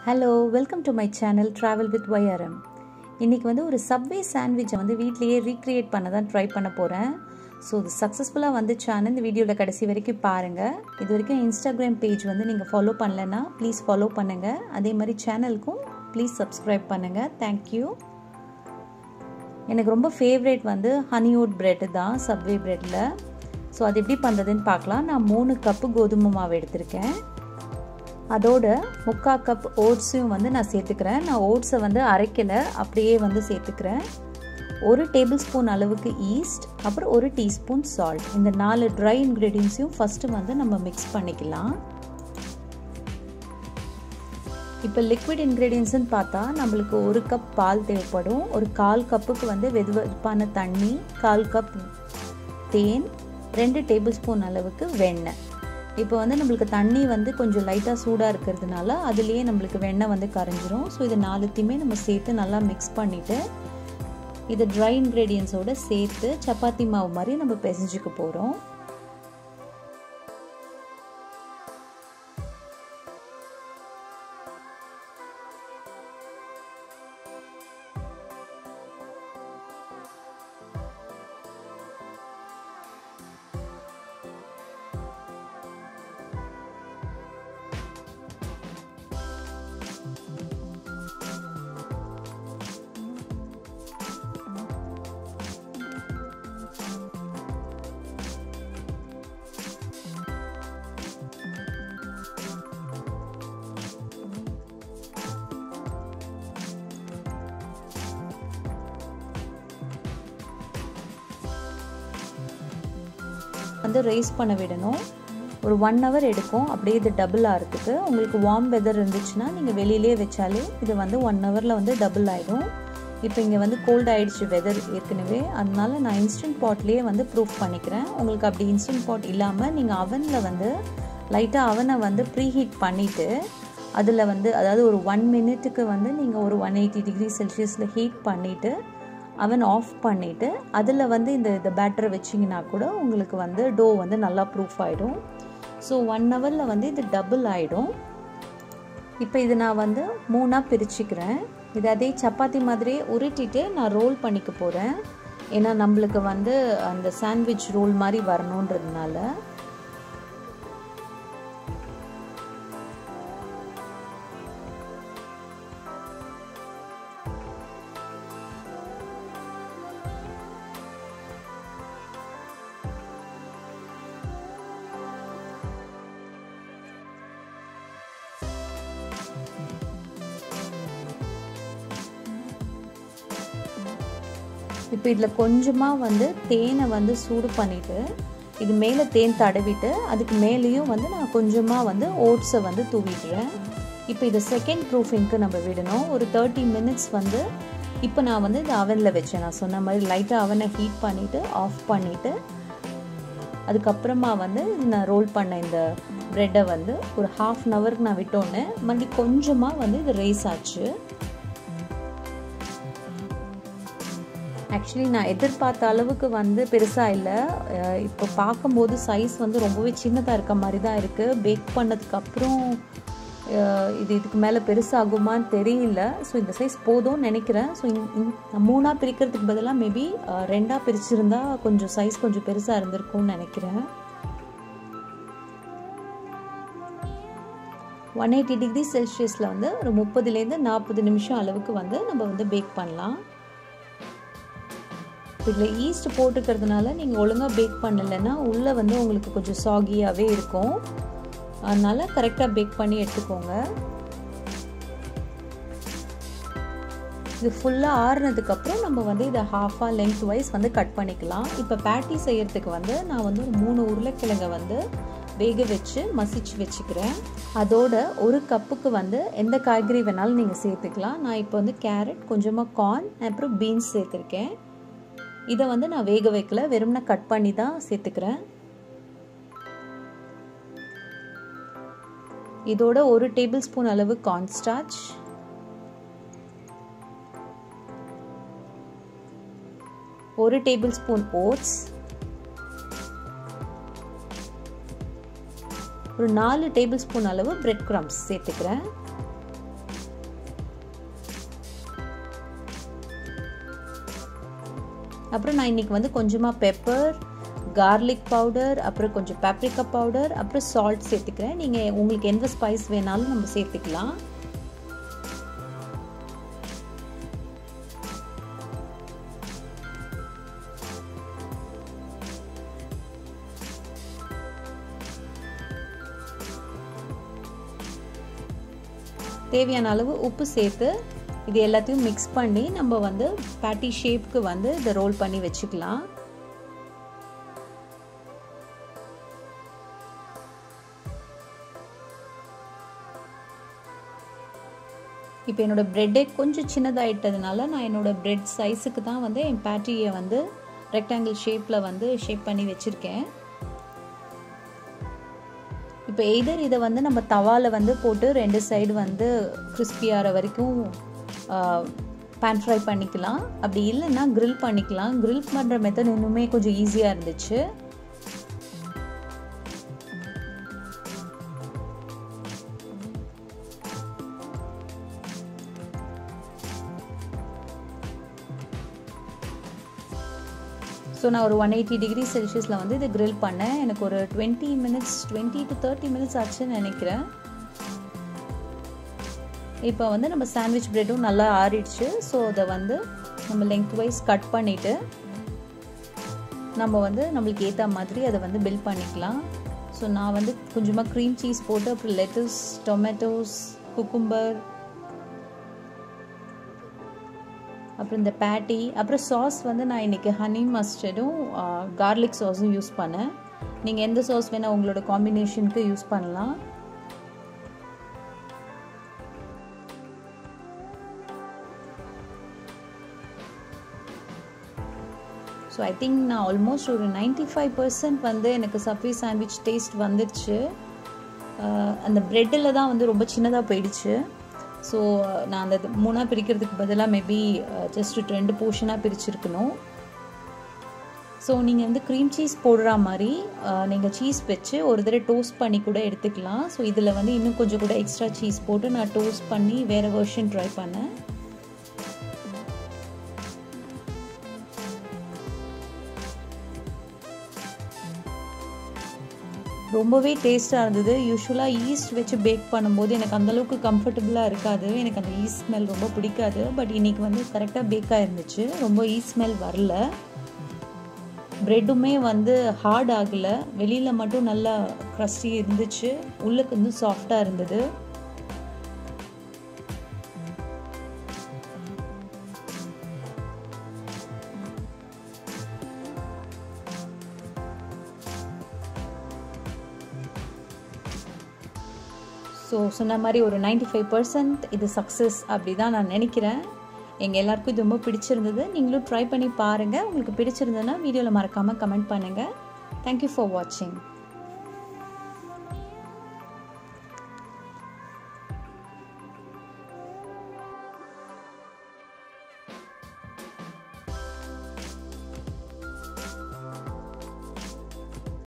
hello welcome to my channel travel with YRM இன்றைக்கி வந்து ஒரு சப்வே சாண்ட்விச்சை வந்து வீட்லேயே ரீக்ரியேட் பண்ண தான் ட்ரை பண்ண போகிறேன் ஸோ இது சக்ஸஸ்ஃபுல்லாக வந்துச்சான்னு இந்த வீடியோவில் கடைசி வரைக்கும் பாருங்கள் இது வரைக்கும் இன்ஸ்டாகிராம் பேஜ் வந்து நீங்கள் ஃபாலோ பண்ணலைன்னா ப்ளீஸ் ஃபாலோ பண்ணுங்கள் அதே மாதிரி சேனலுக்கும் ப்ளீஸ் சப்ஸ்கிரைப் பண்ணுங்கள் தேங்க்யூ எனக்கு ரொம்ப ஃபேவரேட் வந்து ஹனிவுட் பிரெட்டு தான் சப்வே ப்ரெட்டில் ஸோ அது எப்படி பண்ணுறதுன்னு பார்க்கலாம் நான் மூணு கப்பு கோதுமை மாவு எடுத்திருக்கேன் அதோட முக்கால் கப் ஓட்ஸையும் வந்து நான் சேர்த்துக்கிறேன் நான் ஓட்ஸை வந்து அரைக்கலை அப்படியே வந்து சேர்த்துக்கிறேன் ஒரு டேபிள் ஸ்பூன் அளவுக்கு ஈஸ்ட் அப்புறம் ஒரு டீஸ்பூன் சால்ட் இந்த நாலு ட்ரை இன்க்ரீடியன்ஸையும் ஃபஸ்ட்டு வந்து நம்ம மிக்ஸ் பண்ணிக்கலாம் இப்போ லிக்விட் இன்க்ரீடியன்ஸ்னு பார்த்தா நம்மளுக்கு ஒரு கப் பால் தேவைப்படும் ஒரு கால் கப்புக்கு வந்து வெது வெதுப்பான தண்ணி கால் கப் தேன் ரெண்டு டேபிள் ஸ்பூன் அளவுக்கு வெண்ணெய் இப்போ வந்து நம்மளுக்கு தண்ணி வந்து கொஞ்சம் லைட்டாக சூடாக இருக்கிறதுனால அதுலேயே நம்மளுக்கு வெண்ணெய் வந்து கரைஞ்சிரும் ஸோ இது நாலுத்தையுமே நம்ம சேர்த்து நல்லா மிக்ஸ் பண்ணிவிட்டு இதை ட்ரை இன்க்ரீடியன்ஸோடு சேர்த்து சப்பாத்தி மாவு மாதிரி நம்ம பிசைஞ்சுக்க போகிறோம் வந்து ரைஸ் பண்ண விடணும் ஒரு ஒன் ஹவர் எடுக்கும் அப்படியே இது டபுள் ஆகிறதுக்கு உங்களுக்கு வார்ம் வெதர் இருந்துச்சுன்னா நீங்கள் வெளியிலே வச்சாலே இது வந்து ஒன் ஹவரில் வந்து டபுள் ஆகிடும் இப்போ இங்கே வந்து கோல்ட் ஆகிடுச்சு வெதர் ஏற்கனவே அதனால நான் இன்ஸ்டன்ட் பாட்லேயே வந்து ப்ரூஃப் பண்ணிக்கிறேன் உங்களுக்கு அப்படி இன்ஸ்டன்ட் பாட் இல்லாமல் நீங்கள் அவனில் வந்து லைட்டாக அவனை வந்து ப்ரீ ஹீட் பண்ணிவிட்டு அதில் வந்து அதாவது ஒரு ஒன் மினிட்டுக்கு வந்து நீங்கள் ஒரு ஒன் எயிட்டி டிகிரி செல்சியஸில் ஹீட் பண்ணிவிட்டு அவன் ஆஃப் பண்ணிவிட்டு அதில் வந்து இந்த இந்த பேட்டரை வச்சிங்கன்னா கூட உங்களுக்கு வந்து டோ வந்து நல்லா ப்ரூஃப் ஆகிடும் ஸோ ஒன் ஹவரில் வந்து இது டபுள் ஆகிடும் இப்போ இது நான் வந்து மூணாக பிரிச்சுக்கிறேன் இது அதே சப்பாத்தி மாதிரியே உருட்டிட்டு நான் ரோல் பண்ணிக்க போகிறேன் ஏன்னா நம்மளுக்கு வந்து அந்த சாண்ட்விச் ரோல் மாதிரி வரணுன்றதுனால இப்போ இதில் கொஞ்சமாக வந்து தேனை வந்து சூடு பண்ணிவிட்டு இது மேலே தேன் தடவிட்டு அதுக்கு மேலேயும் வந்து நான் கொஞ்சமாக வந்து ஓட்ஸை வந்து தூவிடுறேன் இப்போ இதை செகண்ட் ப்ரூஃபிங்க்கு நம்ம விடணும் ஒரு தேர்ட்டி மினிட்ஸ் வந்து இப்போ நான் வந்து இந்த அவனில் வச்சேன் நான் சொன்ன மாதிரி லைட்டாக அவனை ஹீட் பண்ணிவிட்டு ஆஃப் பண்ணிவிட்டு அதுக்கப்புறமா வந்து நான் ரோல் பண்ண இந்த ப்ரெட்டை வந்து ஒரு ஹாஃப் அன் ஹவருக்கு நான் விட்டோன்னே மறுபடியும் கொஞ்சமாக வந்து இது ரைஸ் ஆச்சு ஆக்சுவலி நான் எதிர்பார்த்த அளவுக்கு வந்து பெருசாக இல்லை இப்போ பார்க்கும்போது சைஸ் வந்து ரொம்பவே சின்னதாக இருக்க மாதிரி தான் இருக்குது பேக் பண்ணதுக்கப்புறம் இது இதுக்கு மேலே பெருசாகுமான்னு தெரியல ஸோ இந்த சைஸ் போதும்னு நினைக்கிறேன் ஸோ மூணாக பிரிக்கிறதுக்கு பதிலாக மேபி ரெண்டாக பிரிச்சிருந்தா கொஞ்சம் சைஸ் கொஞ்சம் பெருசாக இருந்திருக்கும்னு நினைக்கிறேன் ஒன் எயிட்டி டிகிரி செல்சியஸில் வந்து ஒரு முப்பதுலேருந்து நாற்பது நிமிஷம் அளவுக்கு வந்து நம்ம வந்து பேக் பண்ணலாம் இதில் ஈஸ்ட் போட்டுக்கிறதுனால நீங்கள் ஒழுங்காக பேக் பண்ணலைன்னா உள்ளே வந்து உங்களுக்கு கொஞ்சம் சாகியாகவே இருக்கும் அதனால் கரெக்டாக பேக் பண்ணி எடுத்துக்கோங்க இது ஃபுல்லாக ஆறுனதுக்கப்புறம் நம்ம வந்து இதை ஹாஃபாக லென்த் வைஸ் வந்து கட் பண்ணிக்கலாம் இப்போ பேட்டி செய்யறதுக்கு வந்து நான் வந்து ஒரு மூணு உருளைக்கிழங்கை வந்து வேக வச்சு மசிச்சு வச்சுக்கிறேன் அதோட ஒரு கப்புக்கு வந்து எந்த காய்கறி வேணாலும் நீங்கள் சேர்த்துக்கலாம் நான் இப்போ வந்து கேரட் கொஞ்சமாக கார்ன் அப்புறம் பீன்ஸ் சேர்த்துருக்கேன் இதை வந்து நான் வேக வைக்கல வெறும்னா கட் பண்ணி தான் சேர்த்துக்கிறேன் இதோட ஒரு டேபிள் ஸ்பூன் அளவு கார்ன்ஸ்டார்ச் ஒரு டேபிள் ஸ்பூன் ஓட்ஸ் ஒரு நாலு டேபிள் ஸ்பூன் அளவு பிரெட் க்ரம்ஸ் சேர்த்துக்கிறேன் அப்புறம் நான் இன்றைக்கி வந்து கொஞ்சமாக பெப்பர் கார்லிக் பவுடர் அப்புறம் கொஞ்சம் பேப்ரிக்கா பவுடர் அப்புறம் சால்ட் சேர்த்துக்கிறேன் நீங்கள் உங்களுக்கு எந்த ஸ்பைஸ் வேணாலும் நம்ம சேர்த்துக்கலாம் தேவையான அளவு உப்பு சேர்த்து இது எல்லாத்தையும் மிக்ஸ் பண்ணி நம்ம வந்து பேட்டி ஷேப்க்கு வந்து இதை ரோல் பண்ணி வச்சுக்கலாம் இப்போ என்னோடய ப்ரெட்டே கொஞ்சம் சின்னதாகிட்டதுனால நான் என்னோடய ப்ரெட் சைஸுக்கு தான் வந்து என் பேட்டியை வந்து ரெக்டாங்கிள் ஷேப்பில் வந்து ஷேப் பண்ணி வச்சுருக்கேன் இப்போ எய்தர் இதை வந்து நம்ம தவாவில் வந்து போட்டு ரெண்டு சைடு வந்து கிறிஸ்பியாகிற வரைக்கும் பேன் ஃப்ரை பண்ணிக்கலாம் அப்படி இல்லைன்னா க்ரில் பண்ணிக்கலாம் க்ரில் பண்ணுற மெத்தட் இன்னுமே கொஞ்சம் ஈஸியாக இருந்துச்சு ஸோ நான் ஒரு ஒன் எயிட்டி டிகிரி செல்சியஸில் வந்து இதை க்ரில் பண்ணேன் எனக்கு ஒரு twenty minutes twenty to thirty minutes ஆச்சுன்னு நினைக்கிறேன் இப்போ வந்து நம்ம சாண்ட்விச் ப்ரெட்டும் நல்லா ஆறிடுச்சு ஸோ அதை வந்து நம்ம லெங்க் வைஸ் கட் பண்ணிவிட்டு நம்ம வந்து நம்மளுக்கு ஏற்ற மாதிரி அதை வந்து பில் பண்ணிக்கலாம் ஸோ நான் வந்து கொஞ்சமாக க்ரீம் சீஸ் போட்டு அப்புறம் லெட்டஸ் டொமேட்டோஸ் குக்கும்பர் அப்புறம் இந்த பேட்டி அப்புறம் சாஸ் வந்து நான் இன்றைக்கி ஹனி மஸ்டர்டும் கார்லிக் சாஸும் யூஸ் பண்ணேன் நீங்கள் எந்த சாஸ் வேணால் உங்களோட காம்பினேஷனுக்கு யூஸ் பண்ணலாம் ஸோ ஐ திங்க் நான் ஆல்மோஸ்ட் ஒரு நைன்டி ஃபைவ் பர்சன்ட் வந்து எனக்கு சப்வே சாண்ட்விச் டேஸ்ட் வந்துடுச்சு அந்த ப்ரெட்டில் தான் வந்து ரொம்ப சின்னதாக போயிடுச்சு ஸோ நான் அந்த மூணாக பிரிக்கிறதுக்கு பதிலாக மேபி ஜஸ்ட் ரெண்டு போர்ஷனாக பிரிச்சிருக்கணும் ஸோ நீங்கள் வந்து க்ரீம் சீஸ் போடுற மாதிரி நீங்கள் சீஸ் வச்சு ஒரு தடவை டோஸ்ட் பண்ணி கூட எடுத்துக்கலாம் ஸோ இதில் வந்து இன்னும் கொஞ்சம் கூட எக்ஸ்ட்ரா சீஸ் போட்டு நான் டோஸ்ட் பண்ணி வேறு வெர்ஷன் ட்ரை பண்ணேன் ரொம்பவே டேஸ்ட்டாக இருந்தது யூஸ்வலாக ஈஸ்ட் வச்சு பேக் பண்ணும்போது எனக்கு அந்தளவுக்கு கம்ஃபர்டபுளாக இருக்காது எனக்கு அந்த ஈஸ்ட் ஸ்மெல் ரொம்ப பிடிக்காது பட் இன்றைக்கி வந்து கரெக்டாக பேக்காக இருந்துச்சு ரொம்ப ஈஸ்ட் ஸ்மெல் வரல ப்ரெட்டுமே வந்து ஹார்ட் ஆகலை வெளியில் மட்டும் நல்லா க்ரஸ்டி இருந்துச்சு உள்ளுக்கு வந்து சாஃப்டாக இருந்தது ஸோ சொன்ன மாதிரி ஒரு நைன்டி ஃபைவ் பர்சன்ட் இது சக்ஸஸ் அப்படி தான் நான் நினைக்கிறேன் எங்கள் எல்லாருக்கும் இது ரொம்ப பிடிச்சிருந்தது நீங்களும் ட்ரை பண்ணி பாருங்கள் உங்களுக்கு பிடிச்சிருந்ததுன்னா வீடியோவில் மறக்காமல் கமெண்ட் பண்ணுங்கள் தேங்க்யூ ஃபார் வாட்சிங்